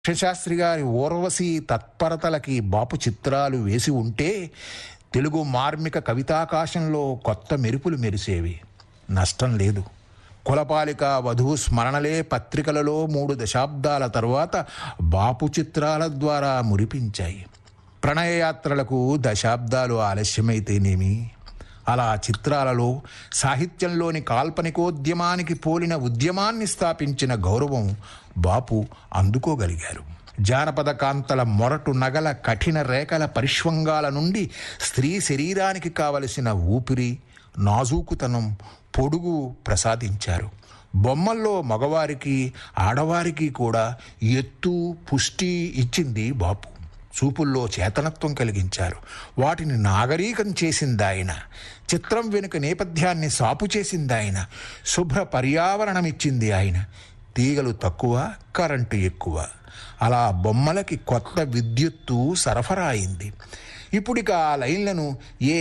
శాస్త్రి గారి ఊర్వశి తత్పరతలకి బాపు చిత్రాలు వేసి ఉంటే తెలుగు మార్మిక కవితాకాశంలో కొత్త మెరుపులు మెరిసేవి నష్టం లేదు కులపాలిక వధువు స్మరణలే పత్రికలలో మూడు దశాబ్దాల తరువాత బాపు చిత్రాల ద్వారా మురిపించాయి ప్రణయయాత్రలకు దశాబ్దాలు ఆలస్యమైతేనేమి అలా చిత్రాలలో సాహిత్యంలోని కాల్పనికోద్యమానికి పోలిన ఉద్యమాన్ని స్థాపించిన గౌరవం బాపు అందుకోగలిగారు జానపద కాంతల మొరటు నగల కఠిన రేఖల పరిష్వంగాల నుండి స్త్రీ శరీరానికి కావలసిన ఊపిరి నాజూకుతనం పొడుగు ప్రసాదించారు బొమ్మల్లో మగవారికి ఆడవారికి కూడా ఎత్తు పుష్టి ఇచ్చింది బాపు చూపుల్లో చేతనత్వం కలిగించారు వాటిని నాగరీకం చేసింది ఆయన చిత్రం వెనుక నేపథ్యాన్ని సాపు చేసింది ఆయన శుభ్ర పర్యావరణం ఇచ్చింది ఆయన తీగలు తక్కువ కరెంటు ఎక్కువ అలా బొమ్మలకి కొత్త విద్యుత్తు సరఫరా అయింది ఇప్పుడిక ఆ లైన్లను ఏ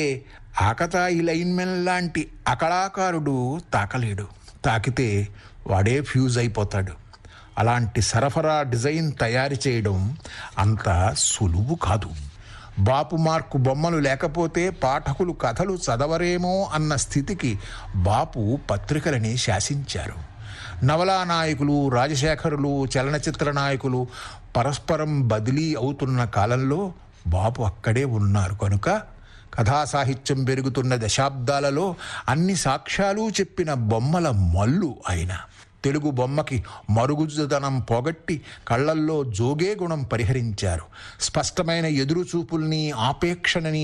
ఆకతాయి లైన్మెన్ లాంటి అకళాకారుడు తాకలేడు తాకితే వాడే ఫ్యూజ్ అయిపోతాడు అలాంటి సరఫరా డిజైన్ తయారు చేయడం అంత సులువు కాదు బాపు మార్కు బొమ్మలు లేకపోతే పాఠకులు కథలు చదవరేమో అన్న స్థితికి బాపు పత్రికలని శాసించారు నవలా నాయకులు రాజశేఖరులు చలనచిత్ర నాయకులు పరస్పరం బదిలీ అవుతున్న కాలంలో బాపు అక్కడే ఉన్నారు కనుక కథా సాహిత్యం పెరుగుతున్న దశాబ్దాలలో అన్ని సాక్ష్యాలు చెప్పిన బొమ్మల మల్లు ఆయన తెలుగు బొమ్మకి మరుగుజ్జుదనం పోగొట్టి కళ్ళల్లో జోగే గుణం పరిహరించారు స్పష్టమైన ఎదురుచూపుల్ని ఆపేక్షణని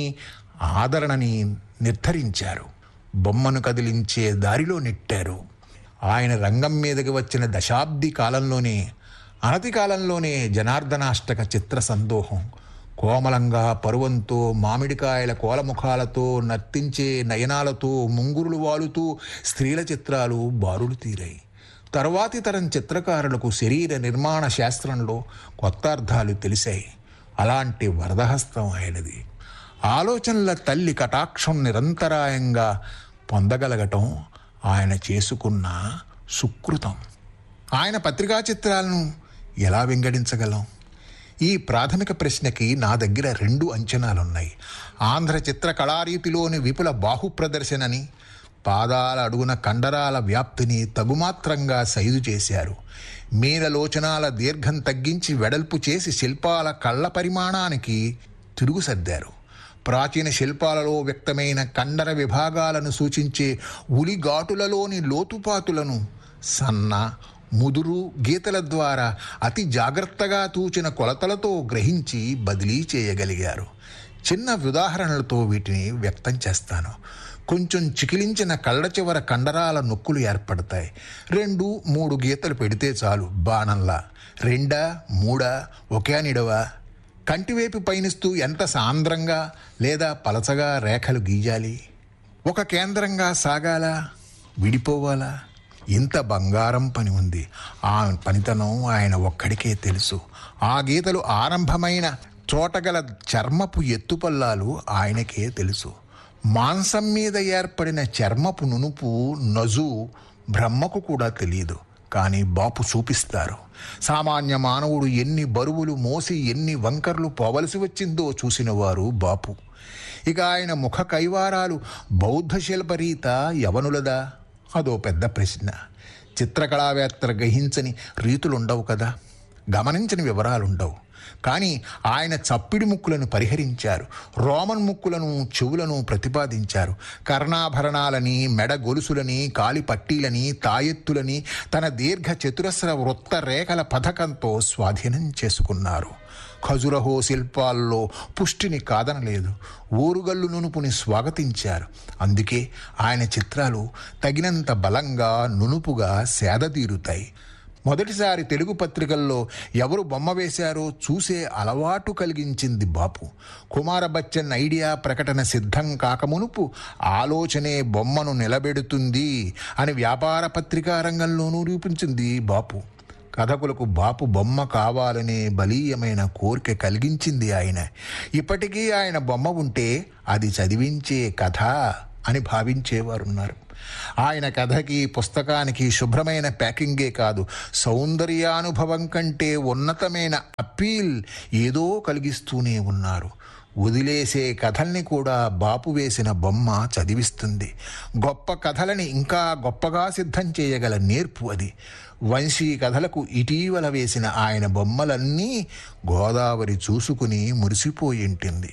ఆదరణని నిర్ధరించారు బొమ్మను కదిలించే దారిలో నెట్టారు ఆయన రంగం మీదకి వచ్చిన దశాబ్ది కాలంలోనే అనతి కాలంలోనే జనార్దనాష్టక చిత్ర సందోహం కోమలంగా పరువంతో మామిడికాయల కోలముఖాలతో నర్తించే నయనాలతో ముంగురులు వాలుతూ స్త్రీల చిత్రాలు బారులు తీరాయి తర్వాతి తరం చిత్రకారులకు శరీర నిర్మాణ శాస్త్రంలో కొత్త అర్థాలు తెలిసాయి అలాంటి వరదహస్తం ఆయనది ఆలోచనల తల్లి కటాక్షం నిరంతరాయంగా పొందగలగటం ఆయన చేసుకున్న సుకృతం ఆయన పత్రికా చిత్రాలను ఎలా వెంగడించగలం ఈ ప్రాథమిక ప్రశ్నకి నా దగ్గర రెండు అంచనాలున్నాయి ఆంధ్ర చిత్ర కళారీతిలోని విపుల బాహు ప్రదర్శనని పాదాల అడుగున కండరాల వ్యాప్తిని తగుమాత్రంగా సైజు చేశారు మీనలోచనాల దీర్ఘం తగ్గించి వెడల్పు చేసి శిల్పాల కళ్ళ పరిమాణానికి తిరుగు సర్దారు ప్రాచీన శిల్పాలలో వ్యక్తమైన కండర విభాగాలను సూచించే ఉలిఘాటులలోని లోతుపాతులను సన్న ముదురు గీతల ద్వారా అతి జాగ్రత్తగా తూచిన కొలతలతో గ్రహించి బదిలీ చేయగలిగారు చిన్న ఉదాహరణలతో వీటిని వ్యక్తం చేస్తాను కొంచెం చికిలించిన కళ్ళ చివర కండరాల నొక్కులు ఏర్పడతాయి రెండు మూడు గీతలు పెడితే చాలు బాణంలా రెండా మూడా ఒకే నిడవా కంటివేపు పయనిస్తూ ఎంత సాంద్రంగా లేదా పలచగా రేఖలు గీయాలి ఒక కేంద్రంగా సాగాలా విడిపోవాలా ఇంత బంగారం పని ఉంది ఆ పనితనం ఆయన ఒక్కడికే తెలుసు ఆ గీతలు ఆరంభమైన చోటగల చర్మపు ఎత్తుపల్లాలు ఆయనకే తెలుసు మాంసం మీద ఏర్పడిన చర్మపు నునుపు నజు బ్రహ్మకు కూడా తెలియదు కానీ బాపు చూపిస్తారు సామాన్య మానవుడు ఎన్ని బరువులు మోసి ఎన్ని వంకర్లు పోవలసి వచ్చిందో చూసిన వారు బాపు ఇక ఆయన ముఖ కైవారాలు బౌద్ధ శిల్పరీత యవనులదా అదో పెద్ద ప్రశ్న చిత్రకళావేత్తలు గ్రహించని రీతులుండవు కదా గమనించని వివరాలుండవు కానీ ఆయన చప్పిడి ముక్కులను పరిహరించారు రోమన్ ముక్కులను చెవులను ప్రతిపాదించారు కర్ణాభరణాలని మెడ గొలుసులని కాలి పట్టీలని తాయెత్తులని తన దీర్ఘ చతురస్ర వృత్త రేఖల పథకంతో స్వాధీనం చేసుకున్నారు ఖజురహో శిల్పాల్లో పుష్టిని కాదనలేదు ఊరుగల్లు నునుపుని స్వాగతించారు అందుకే ఆయన చిత్రాలు తగినంత బలంగా నునుపుగా సేదతీరుతాయి మొదటిసారి తెలుగు పత్రికల్లో ఎవరు బొమ్మ వేశారో చూసే అలవాటు కలిగించింది బాపు కుమార బచ్చన్ ఐడియా ప్రకటన సిద్ధం కాకమునుపు ఆలోచనే బొమ్మను నిలబెడుతుంది అని వ్యాపార పత్రికా రంగంలోనూ రూపించింది బాపు కథకులకు బాపు బొమ్మ కావాలనే బలీయమైన కోరిక కలిగించింది ఆయన ఇప్పటికీ ఆయన బొమ్మ ఉంటే అది చదివించే కథ అని భావించేవారున్నారు ఆయన కథకి పుస్తకానికి శుభ్రమైన ప్యాకింగే కాదు సౌందర్యానుభవం కంటే ఉన్నతమైన అప్పీల్ ఏదో కలిగిస్తూనే ఉన్నారు వదిలేసే కథల్ని కూడా బాపు వేసిన బొమ్మ చదివిస్తుంది గొప్ప కథలని ఇంకా గొప్పగా సిద్ధం చేయగల నేర్పు అది వంశీ కథలకు ఇటీవల వేసిన ఆయన బొమ్మలన్నీ గోదావరి చూసుకుని మురిసిపోయింటుంది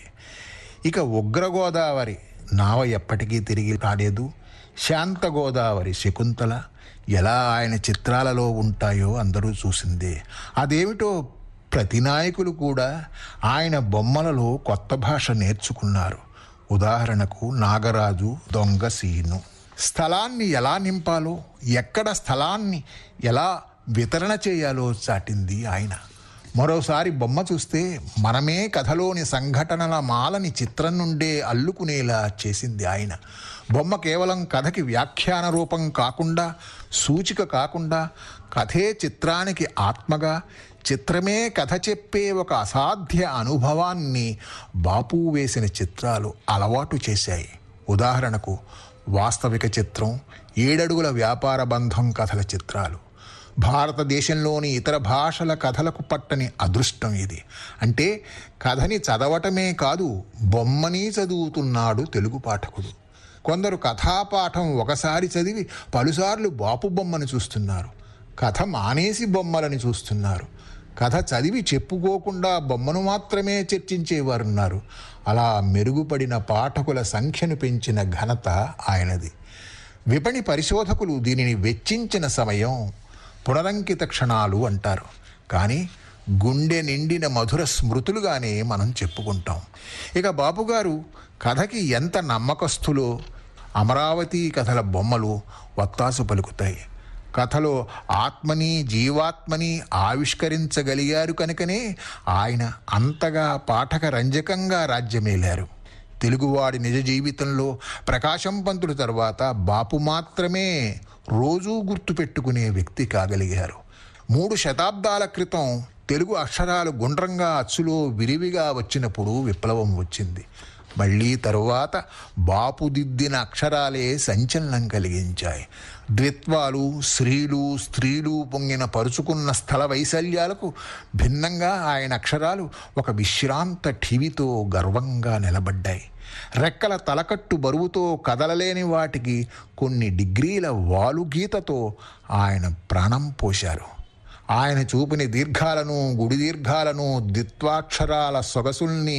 ఇక ఉగ్ర గోదావరి నావ ఎప్పటికీ తిరిగి రాలేదు శాంత గోదావరి శకుంతల ఎలా ఆయన చిత్రాలలో ఉంటాయో అందరూ చూసిందే అదేమిటో ప్రతి నాయకులు కూడా ఆయన బొమ్మలలో కొత్త భాష నేర్చుకున్నారు ఉదాహరణకు నాగరాజు దొంగ సీను స్థలాన్ని ఎలా నింపాలో ఎక్కడ స్థలాన్ని ఎలా వితరణ చేయాలో చాటింది ఆయన మరోసారి బొమ్మ చూస్తే మనమే కథలోని సంఘటనల మాలని చిత్రం నుండే అల్లుకునేలా చేసింది ఆయన బొమ్మ కేవలం కథకి వ్యాఖ్యాన రూపం కాకుండా సూచిక కాకుండా కథే చిత్రానికి ఆత్మగా చిత్రమే కథ చెప్పే ఒక అసాధ్య అనుభవాన్ని బాపు వేసిన చిత్రాలు అలవాటు చేశాయి ఉదాహరణకు వాస్తవిక చిత్రం ఏడడుగుల వ్యాపార బంధం కథల చిత్రాలు భారతదేశంలోని ఇతర భాషల కథలకు పట్టని అదృష్టం ఇది అంటే కథని చదవటమే కాదు బొమ్మని చదువుతున్నాడు తెలుగు పాఠకుడు కొందరు కథాపాఠం ఒకసారి చదివి పలుసార్లు బాపు బొమ్మను చూస్తున్నారు కథ మానేసి బొమ్మలని చూస్తున్నారు కథ చదివి చెప్పుకోకుండా బొమ్మను మాత్రమే చర్చించేవారున్నారు అలా మెరుగుపడిన పాఠకుల సంఖ్యను పెంచిన ఘనత ఆయనది విపణి పరిశోధకులు దీనిని వెచ్చించిన సమయం పునరంకిత క్షణాలు అంటారు కానీ గుండె నిండిన మధుర స్మృతులుగానే మనం చెప్పుకుంటాం ఇక బాపుగారు కథకి ఎంత నమ్మకస్తులో అమరావతి కథల బొమ్మలు వత్తాసు పలుకుతాయి కథలో ఆత్మని జీవాత్మని ఆవిష్కరించగలిగారు కనుకనే ఆయన అంతగా పాఠక రంజకంగా రాజ్యమేలారు తెలుగువాడి నిజ జీవితంలో ప్రకాశం పంతులు తర్వాత బాపు మాత్రమే రోజూ గుర్తుపెట్టుకునే వ్యక్తి కాగలిగారు మూడు శతాబ్దాల క్రితం తెలుగు అక్షరాలు గుండ్రంగా అచ్చులో విరివిగా వచ్చినప్పుడు విప్లవం వచ్చింది మళ్ళీ తరువాత బాపు దిద్దిన అక్షరాలే సంచలనం కలిగించాయి ద్విత్వాలు స్త్రీలు స్త్రీలు పొంగిన పరుచుకున్న స్థల వైశల్యాలకు భిన్నంగా ఆయన అక్షరాలు ఒక విశ్రాంత ఠివితో గర్వంగా నిలబడ్డాయి రెక్కల తలకట్టు బరువుతో కదలలేని వాటికి కొన్ని డిగ్రీల వాలుగీతతో ఆయన ప్రాణం పోశారు ఆయన చూపిన దీర్ఘాలను గుడి దీర్ఘాలను ద్విత్వాక్షరాల సొగసుల్ని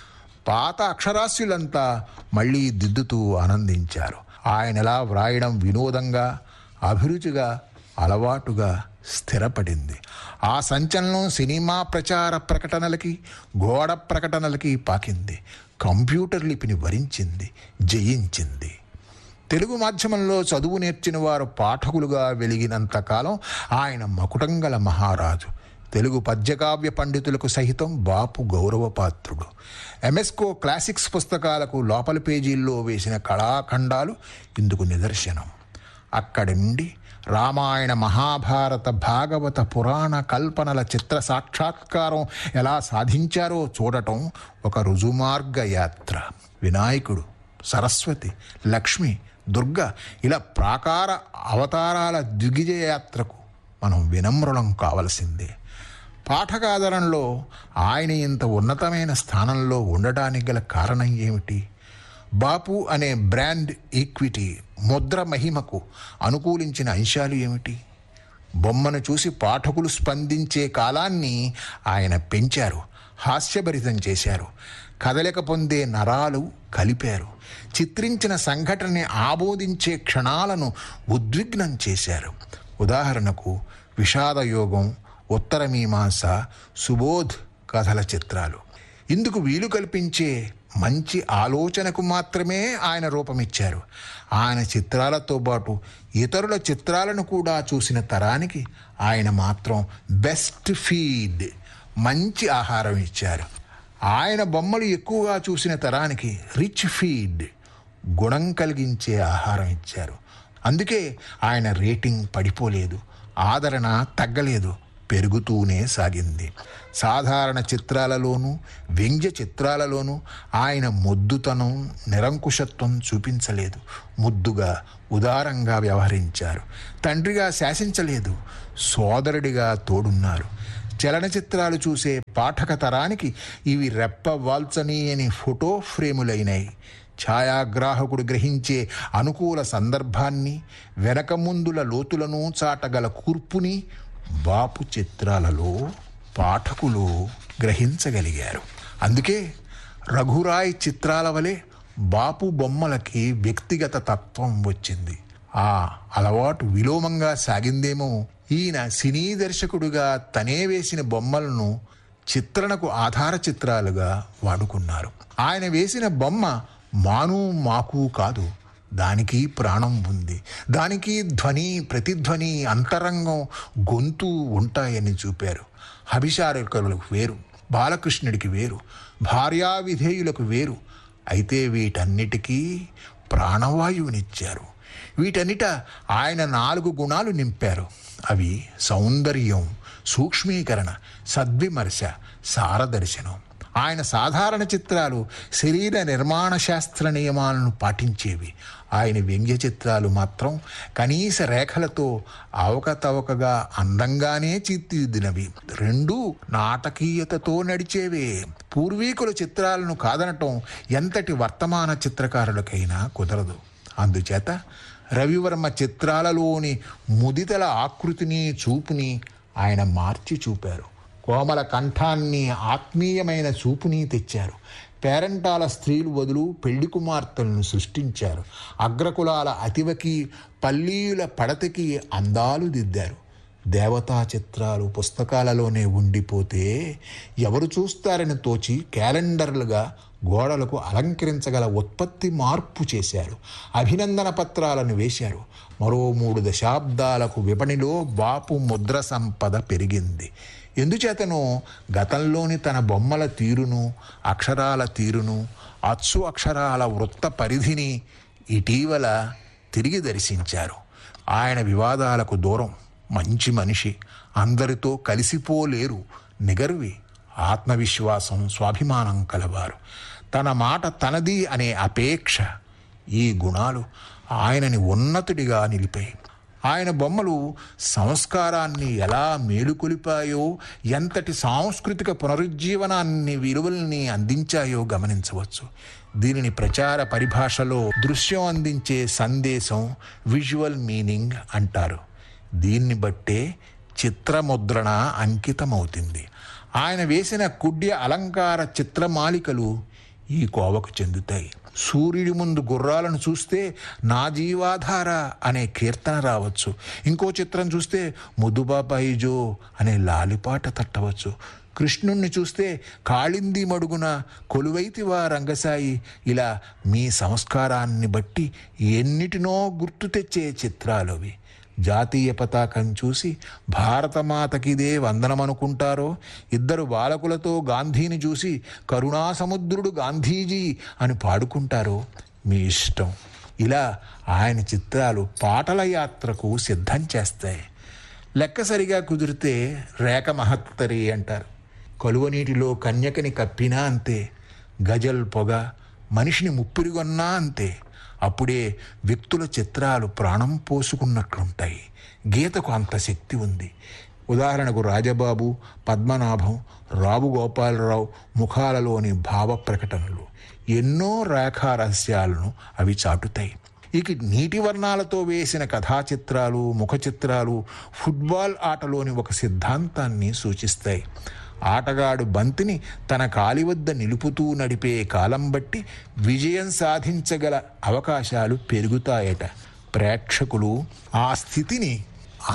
పాత అక్షరాస్యులంతా మళ్ళీ దిద్దుతూ ఆనందించారు ఆయన ఎలా వ్రాయడం వినోదంగా అభిరుచిగా అలవాటుగా స్థిరపడింది ఆ సంచలనం సినిమా ప్రచార ప్రకటనలకి గోడ ప్రకటనలకి పాకింది కంప్యూటర్ లిపిని వరించింది జయించింది తెలుగు మాధ్యమంలో చదువు నేర్చిన వారు పాఠకులుగా వెలిగినంత కాలం ఆయన మకుటంగల మహారాజు తెలుగు పద్యకావ్య పండితులకు సహితం బాపు గౌరవపాత్రుడు ఎంఎస్కో క్లాసిక్స్ పుస్తకాలకు లోపల పేజీల్లో వేసిన కళాఖండాలు ఇందుకు నిదర్శనం అక్కడి నుండి రామాయణ మహాభారత భాగవత పురాణ కల్పనల చిత్ర సాక్షాత్కారం ఎలా సాధించారో చూడటం ఒక రుజుమార్గ యాత్ర వినాయకుడు సరస్వతి లక్ష్మి దుర్గ ఇలా ప్రాకార అవతారాల దిగ్విజయ యాత్రకు మనం వినమ్రులం కావలసిందే పాఠకాదరణలో ఆయన ఇంత ఉన్నతమైన స్థానంలో ఉండడానికి గల కారణం ఏమిటి బాపు అనే బ్రాండ్ ఈక్విటీ ముద్ర మహిమకు అనుకూలించిన అంశాలు ఏమిటి బొమ్మను చూసి పాఠకులు స్పందించే కాలాన్ని ఆయన పెంచారు హాస్యభరితం చేశారు కదలిక పొందే నరాలు కలిపారు చిత్రించిన సంఘటనని ఆబోధించే క్షణాలను ఉద్విగ్నం చేశారు ఉదాహరణకు విషాదయోగం ఉత్తర మీమాంస సుబోధ్ కథల చిత్రాలు ఇందుకు వీలు కల్పించే మంచి ఆలోచనకు మాత్రమే ఆయన రూపమిచ్చారు ఆయన చిత్రాలతో పాటు ఇతరుల చిత్రాలను కూడా చూసిన తరానికి ఆయన మాత్రం బెస్ట్ ఫీడ్ మంచి ఆహారం ఇచ్చారు ఆయన బొమ్మలు ఎక్కువగా చూసిన తరానికి రిచ్ ఫీడ్ గుణం కలిగించే ఆహారం ఇచ్చారు అందుకే ఆయన రేటింగ్ పడిపోలేదు ఆదరణ తగ్గలేదు పెరుగుతూనే సాగింది సాధారణ చిత్రాలలోనూ వ్యంగ్య చిత్రాలలోనూ ఆయన మొద్దుతనం నిరంకుశత్వం చూపించలేదు ముద్దుగా ఉదారంగా వ్యవహరించారు తండ్రిగా శాసించలేదు సోదరుడిగా తోడున్నారు చలనచిత్రాలు చూసే పాఠక తరానికి ఇవి రెప్పవాల్చని అని ఫోటో ఫ్రేములైనాయి ఛాయాగ్రాహకుడు గ్రహించే అనుకూల సందర్భాన్ని వెనక ముందుల లోతులను చాటగల కూర్పుని బాపు చిత్రాలలో పాఠకులు గ్రహించగలిగారు అందుకే రఘురాయ్ చిత్రాల వలె బాపు బొమ్మలకి వ్యక్తిగత తత్వం వచ్చింది ఆ అలవాటు విలోమంగా సాగిందేమో ఈయన సినీ దర్శకుడుగా తనే వేసిన బొమ్మలను చిత్రణకు ఆధార చిత్రాలుగా వాడుకున్నారు ఆయన వేసిన బొమ్మ మాను మాకు కాదు దానికి ప్రాణం ఉంది దానికి ధ్వని ప్రతిధ్వని అంతరంగం గొంతు ఉంటాయని చూపారు అభిషారకులకు వేరు బాలకృష్ణుడికి వేరు భార్యా విధేయులకు వేరు అయితే వీటన్నిటికీ ప్రాణవాయువునిచ్చారు వీటన్నిట ఆయన నాలుగు గుణాలు నింపారు అవి సౌందర్యం సూక్ష్మీకరణ సద్విమర్శ సారదర్శనం ఆయన సాధారణ చిత్రాలు శరీర నిర్మాణ శాస్త్ర నియమాలను పాటించేవి ఆయన వ్యంగ్య చిత్రాలు మాత్రం కనీస రేఖలతో అవకతవకగా అందంగానే తీర్చిదిద్దినవి రెండూ నాటకీయతతో నడిచేవే పూర్వీకుల చిత్రాలను కాదనటం ఎంతటి వర్తమాన చిత్రకారులకైనా కుదరదు అందుచేత రవివర్మ చిత్రాలలోని ముదితల ఆకృతిని చూపుని ఆయన మార్చి చూపారు కోమల కంఠాన్ని ఆత్మీయమైన చూపుని తెచ్చారు పేరంటాల స్త్రీలు వదులు పెళ్లి కుమార్తెలను సృష్టించారు అగ్రకులాల అతివకి పల్లీల పడతకి అందాలు దిద్దారు దేవతా చిత్రాలు పుస్తకాలలోనే ఉండిపోతే ఎవరు చూస్తారని తోచి క్యాలెండర్లుగా గోడలకు అలంకరించగల ఉత్పత్తి మార్పు చేశారు అభినందన పత్రాలను వేశారు మరో మూడు దశాబ్దాలకు విపణిలో బాపు ముద్ర సంపద పెరిగింది ఎందుచేతనో గతంలోని తన బొమ్మల తీరును అక్షరాల తీరును అచ్చు అక్షరాల వృత్త పరిధిని ఇటీవల తిరిగి దర్శించారు ఆయన వివాదాలకు దూరం మంచి మనిషి అందరితో కలిసిపోలేరు నిగర్వి ఆత్మవిశ్వాసం స్వాభిమానం కలవారు తన మాట తనది అనే అపేక్ష ఈ గుణాలు ఆయనని ఉన్నతుడిగా నిలిపాయి ఆయన బొమ్మలు సంస్కారాన్ని ఎలా మేలుకొలిపాయో ఎంతటి సాంస్కృతిక పునరుజ్జీవనాన్ని విలువల్ని అందించాయో గమనించవచ్చు దీనిని ప్రచార పరిభాషలో దృశ్యం అందించే సందేశం విజువల్ మీనింగ్ అంటారు దీన్ని బట్టే చిత్రముద్రణ అంకితమవుతుంది ఆయన వేసిన కుడ్య అలంకార చిత్రమాలికలు ఈ కోవకు చెందుతాయి సూర్యుడి ముందు గుర్రాలను చూస్తే నా జీవాధార అనే కీర్తన రావచ్చు ఇంకో చిత్రం చూస్తే ముద్దుబాబాయిజో అనే లాలిపాట తట్టవచ్చు కృష్ణుణ్ణి చూస్తే కాళింది మడుగున కొలువైతివా రంగసాయి ఇలా మీ సంస్కారాన్ని బట్టి ఎన్నిటినో గుర్తు తెచ్చే చిత్రాలు అవి జాతీయ పతాకం చూసి భారతమాతకిదే వందనమనుకుంటారో ఇద్దరు బాలకులతో గాంధీని చూసి కరుణాసముద్రుడు గాంధీజీ అని పాడుకుంటారో మీ ఇష్టం ఇలా ఆయన చిత్రాలు పాటల యాత్రకు సిద్ధం చేస్తాయి లెక్క సరిగా కుదిరితే రేఖ మహత్తరి అంటారు కలువ నీటిలో కన్యకని కప్పినా అంతే గజల్ పొగ మనిషిని ముప్పిరిగొన్నా అంతే అప్పుడే వ్యక్తుల చిత్రాలు ప్రాణం పోసుకున్నట్లుంటాయి గీతకు అంత శక్తి ఉంది ఉదాహరణకు రాజబాబు పద్మనాభం రావు గోపాలరావు ముఖాలలోని భావ ప్రకటనలు ఎన్నో రేఖా రహస్యాలను అవి చాటుతాయి ఇక నీటి వర్ణాలతో వేసిన కథా చిత్రాలు ముఖ చిత్రాలు ఫుట్బాల్ ఆటలోని ఒక సిద్ధాంతాన్ని సూచిస్తాయి ఆటగాడు బంతిని తన కాలి వద్ద నిలుపుతూ నడిపే కాలం బట్టి విజయం సాధించగల అవకాశాలు పెరుగుతాయట ప్రేక్షకులు ఆ స్థితిని